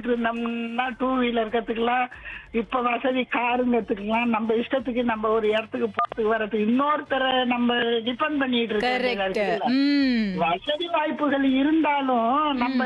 கத்துக்கிட்டு இருந்தோம்னா two wheeler கத்துக்கலாம் இப்ப வசதி காரும் கத்துக்கலாம் நம்ம இஷ்டத்துக்கு நம்ம ஒரு இடத்துக்கு போறதுக்கு வரதுக்கு இன்னொருத்தரை நம்ம டிபெண்ட் பண்ணிட்டு இருக்க வேண்டியதா கரெக்ட் இருக்குல்ல. ம் வசதி வாய்ப்புகள் இருந்தாலும் நம்ம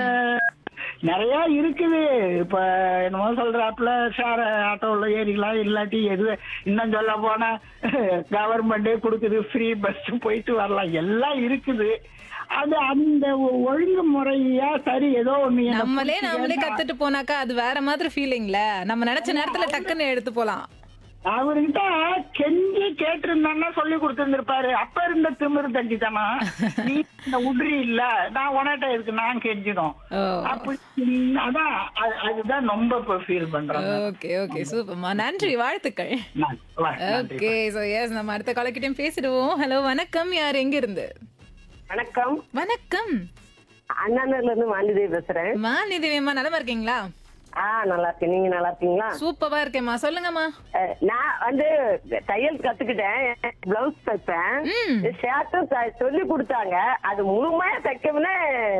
நிறைய இருக்குது இப்ப என்னமோ சொல்றாப்புல ஷேர் ஆட்டோல ஏறிக்கலாம் இல்லாட்டி எது இன்னும் சொல்ல போனா கவர்மெண்டே கொடுக்குது ஃப்ரீ பஸ் போயிட்டு வரலாம் எல்லாம் இருக்குது அது அந்த ஒ- ஒழுங்குமுறையா சரி ஏதோ ஒண்ணு என்னை நம்மளே நம்மளே பிடிச்சதுன்னா, கத்துட்டு போனாக்கா அது வேற மாதிரி ஃபீலிங்ல நம்ம நினைச்ச நேரத்துல டக்குன்னு எடுத்து போலாம் அவர்கிட்ட கெஞ்சி கேட்டிருந்தான்னா சொல்லி கொடுத்திருந்திருப்பாரு அப்ப இருந்த திமிரு தண்டித்தனா நீ இந்த உட்ரி இல்ல நான் உனட்ட இருக்கு நான் கெஞ்சிடும் ஓ அப்படி ம், அதான் அது- அதுதான் ரொம்ப இப்ப ஃபீல் பண்றேன் ஓகே ஓகே சூப்பர்மா நன்றி வாழ்த்துக்கள் நான். வா, நன்றி. ஓகே சோ எஸ் நம்ம அடுத்த காலக்கிட்டையும் பேசிடுவோம் ஹலோ வணக்கம் யார் எங்க இருந்து வணக்கம் வணக்கம் அண்ணாநகர்ல இருந்து மாலிதேவி பேசுறேன் மாலிதேவியம்மா நலமா இருக்கீங்களா ஆ நல்லா இருக்கேன் நீங்க நல்லா இருக்கீங்களா சூப்பரா இருக்கேம்மா சொல்லுங்கம்மா அஹ், நான் வந்து தையல் கத்துக்கிட்டேன் பிளவுஸ் தைப்பேன் ம். ஷர்ட்டும் த- சொல்லி கொடுத்தாங்க அது முழுமையா தைக்கணும்னு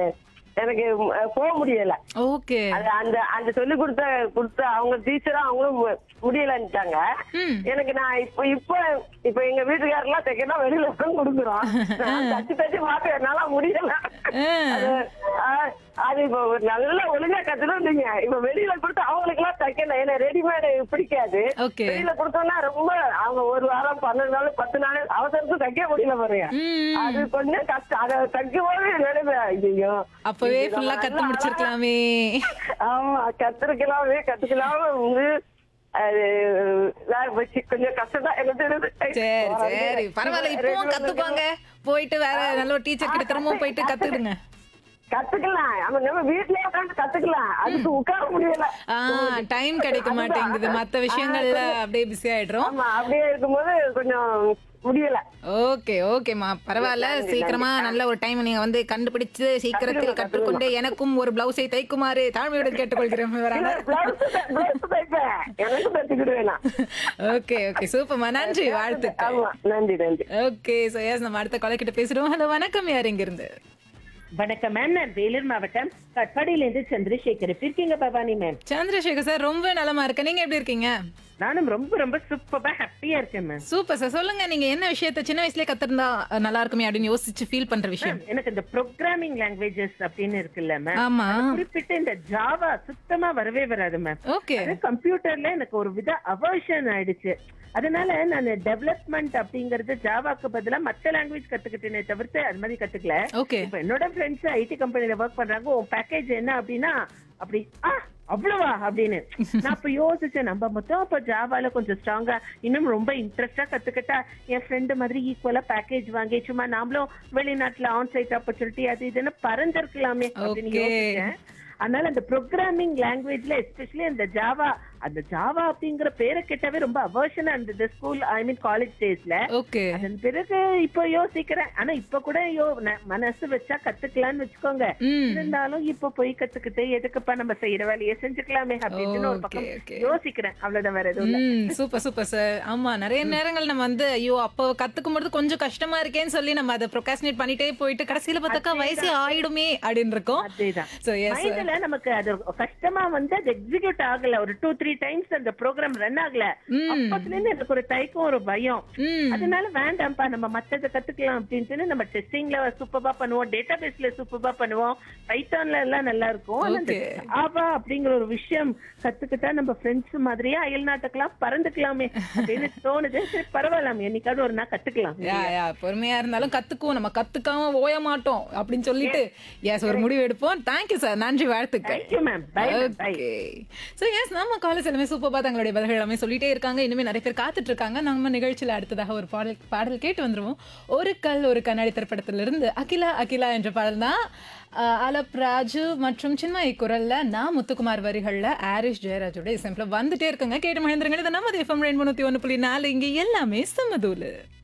எனக்கு அஹ், போக முடியல ஓகே அது அந்த அந்த சொல்லி கொடுத்த கொடுத்த அவங்க டீச்சரும் அவங்களும் மு- முடியலன்ட்டாங்க ம் எனக்கு நான் இப்ப இப்ப இப்ப எங்க வீட்டுக்காரெல்லாம் தைக்கணும் வெளியில தான் கொடுக்குறோம் நான் தச்சு தச்சு பார்த்து என்னால முடியல ஆ. அது, ஆ, அது இப்ப ஒரு நல்ல ஒழுங்கா கத்துணும் நீங்க இப்ப வெளியில கொடுத்து அவங்களுக்கு எல்லாம் தைக்கல ஏன்னா ரெடிமேடு பிடிக்காது ஓகே வெளியில கொடுத்தோம்னா ரொம்ப அவங்க ஒரு வாரம் பன்னெண்டு நாள் பத்து நாள் அவசரத்துக்கு தைக்க முடியல பாருங்க ம் அது கொஞ்சம் கஷ்டம் அதை தைக்கும் போது நினைப்பேன் ஐயோ அப்பவே இது ஃபுல்லா நம்ம கத்து நல்லா முடிச்சிருக்கலாமே ஆமா கத்துருக்கலாமே கத்துக்கலாம் வந்து அது வேற வச்சு கொஞ்சம் கஷ்டம் தான் எனக்கு தெரியுது. சரி சரி பரவாயில்ல இப்பவும் கத்துக்கோங்க போயிட்டு வேற நல்ல ஒரு டீச்சர் கிட்ட திரும்பவும் போயிட்டு கத்துக்கிடுங்க கத்துக்கலாம் ஆமா நம்ம வீட்லயே உட்காந்து கத்துக்கலாம் அதுக்கு உட்கார முடியல ஆ டைம் கிடைக்க மாட்டேங்குது மத்த விஷயங்கள்ல அப்படியே பிஸி ஆயிடுறோம் ஆமா அப்படியே இருக்கும்போது கொஞ்சம் முடியல ஓகே ஓகேம்மா பரவாயில்ல சீக்கிரமா நல்ல ஒரு டைம் நீங்க வந்து கண்டுபிடிச்சு சீக்கிரத்தில் கற்றுக்கொண்டு எனக்கும் ஒரு பிளவுஸை தைக்குமாறு தாழ்மையுடன் கேட்டுக்கொள்கிறேன் விவரான பிளவுஸ் பிளவுஸ் தைப்பேன் எனக்கு தைச்சுக்கிடுவேன் நான். ஓகே ஓகே சூப்பர்மா நன்றி வாழ்த்துக்கள் ஆமா நன்றி நன்றி ஓகே சோ எஸ் நம்ம அடுத்த கொலை கிட்ட பேசுறோம் ஹலோ வணக்கம் யார் இங்க இருந்து வணக்கம் மேம் நான் வேலூர் மாவட்டம் கட்பாடியிலேருந்து சந்திரசேகர் எப்படி இருக்கீங்க பவானி மேம் சந்திரசேகர் சார் ரொம்ப நலமா இருக்கேன் நீங்க எப்படி இருக்கீங்க நானும் ரொம்ப ரொம்ப சூப்பரா ஹாப்பியா இருக்கேன் மேம் சூப்பர் சார் சொல்லுங்க நீங்க என்ன விஷயத்த சின்ன வயசுலயே கத்திருந்தா அஹ், நல்லா இருக்குமே அப்படின்னு யோசிச்சு ஃபீல் பண்ற விஷயம் எனக்கு இந்த ப்ரோக்ராமிங் லாங்குவேஜஸ் அப்படின்னு இருக்குல்ல மேம் ஆமா குறிப்பிட்ட இந்த ஜாவா சுத்தமா வரவே வராது மேம் ஓகே அது கம்ப்யூட்டர்ல எனக்கு ஒரு வித அவர்ஷன் ஆயிடுச்சு அதனால நான் டெவலப்மெண்ட் அப்படிங்கறது ஜாவாக்கு பதிலா மத்த லாங்குவேஜ் கத்துக்கிட்டேனே தவிர்த்து அது மாதிரி கத்துக்கல ஓகே இப்ப என்னோட ஃப்ரெண்ட்ஸ் ஐடி கம்பெனில ஒர்க் பண்றாங்க உன் பேக்கேஜ் என்ன அப்படின்னா அப்படி ஆ அவ்வளவா அப்படின்னு நான் அப்ப யோசிச்சேன் நம்ம மொத்தம் அப்ப ஜாவால கொஞ்சம் ஸ்ட்ராங்கா இன்னும் ரொம்ப இன்ட்ரெஸ்டா கத்துக்கிட்டா என் ஃப்ரெண்டு மாதிரி ஈக்குவலா பேக்கேஜ் வாங்கி சும்மா நாமளும் வெளிநாட்டுல ஆன் சைட் ஆப்பர்ச்சுனிட்டி அது இதுன்னு பறந்திருக்கலாமே அப்படின்னு Okay. யோசிச்சேன் அதனால அந்த ப்ரோக்ராமிங் லாங்குவேஜ்ல எஸ்பெஷலி அந்த ஜாவா அந்த ஜாவா அப்படிங்கிற பேரை கேட்டாவே ரொம்ப அவர்ஷனா இருந்தது ஸ்கூல் ஐ மீன் காலேஜ் டேஸ்ல ஓகே அதன் பிறகு இப்போ யோசிக்கிறேன் ஆனா இப்ப கூட யோ ந- மனசு வச்சா கத்துக்கலாம்னு வச்சுக்கோங்க ம் இருந்தாலும் இப்ப போய் கத்துக்கிட்டு எதுக்குப்பா நம்ம செய்யற வேலையை செஞ்சுக்கலாமே அப்படின்னு ஒரு Okay, பக்கம் okay. யோசிக்கிறேன் அவ்வளவுதான் வேற எதுவும் இல்ல ம் சூப்பர் சூப்பர் சார் ஆமா நிறைய நேரங்கள் நம்ம வந்து ஐயோ அப்போ கத்துக்கும் பொழுது கொஞ்சம் கஷ்டமா இருக்கேன்னு சொல்லி நம்ம அதை ப்ரொகாஸ்டினேட் பண்ணிட்டே போயிட்டு கடைசியில பார்த்தாக்கா வயசே ஆயிடுமே அப்படின்னு இருக்கோம் அதேதான் சோ எஸ் மைண்ட்ல நமக்கு அது கஷ்டமா வந்து அது எக்ஸிக்யூட் ஆகல ஒரு டூ த்ரீ டைம்ஸ் அந்த ப்ரோக்ராம் ரன் ஆகல ம் அப்பத்துல இருந்து எனக்கு ஒரு தயக்கம் ஒரு பயம் ம் அதனால வேண்டாம்ப்பா நம்ம மத்தத கத்துக்கலாம் அப்படின்ட்டு நம்ம டெஸ்டிங்ல சூப்பரா பண்ணுவோம் டேட்டா பேஸ்ல சூப்பரா பண்ணுவோம் பைத்தான்ல எல்லாம் நல்லா இருக்கும் ஆனா இந்த Okay. ஜாவா அப்படிங்கிற ஒரு விஷயம் கத்துக்கிட்டா நம்ம ஃப்ரெண்ட்ஸ் மாதிரியே அயல் நாட்டுக்கெல்லாம் பறந்துக்கலாமே அப்படின்னு தோணுது சரி பரவாயில்ல என்னைக்காவது ஒரு நாள் கத்துக்கலாம் யா யா பொறுமையா இருந்தாலும் கத்துக்குவோம் நம்ம கத்துக்காம ஓய மாட்டோம் அப்படின்னு சொல்லிட்டு எஸ் ஒரு முடிவு எடுப்போம் தேங்க்யூ சார் நன்றி வாழ்த்துக்கள் thank you ma'am bye bye okay so yes நம்ம காலேஜ் எல்லாமே சூப்பராக தங்களுடைய பதில்கள் எல்லாமே சொல்லிட்டே இருக்காங்க இனிமேல் நிறைய பேர் காத்துட்டு இருக்காங்க நம்ம நிகழ்ச்சியில் அடுத்ததாக ஒரு பாடல் பாடல் கேட்டு வந்துருவோம் ஒரு கல் ஒரு கண்ணாடி திரைப்படத்திலிருந்து அகிலா அகிலா என்ற பாடல் தான் ஆஹ், அலப் ராஜு மற்றும் சின்மயி குரல்ல நான் முத்துக்குமார் வரிகள்ல ஆரிஷ் ஜெயராஜோட இசைப்பில் வந்துட்டே இருக்குங்க கேட்டு மகிழ்ந்துருங்க இது நம்ம எஃப்எம் ரெண்டு முந்நூற்றி ஒன்று புள்ளி நாலு இங்கே எல்லாமே சமதூலு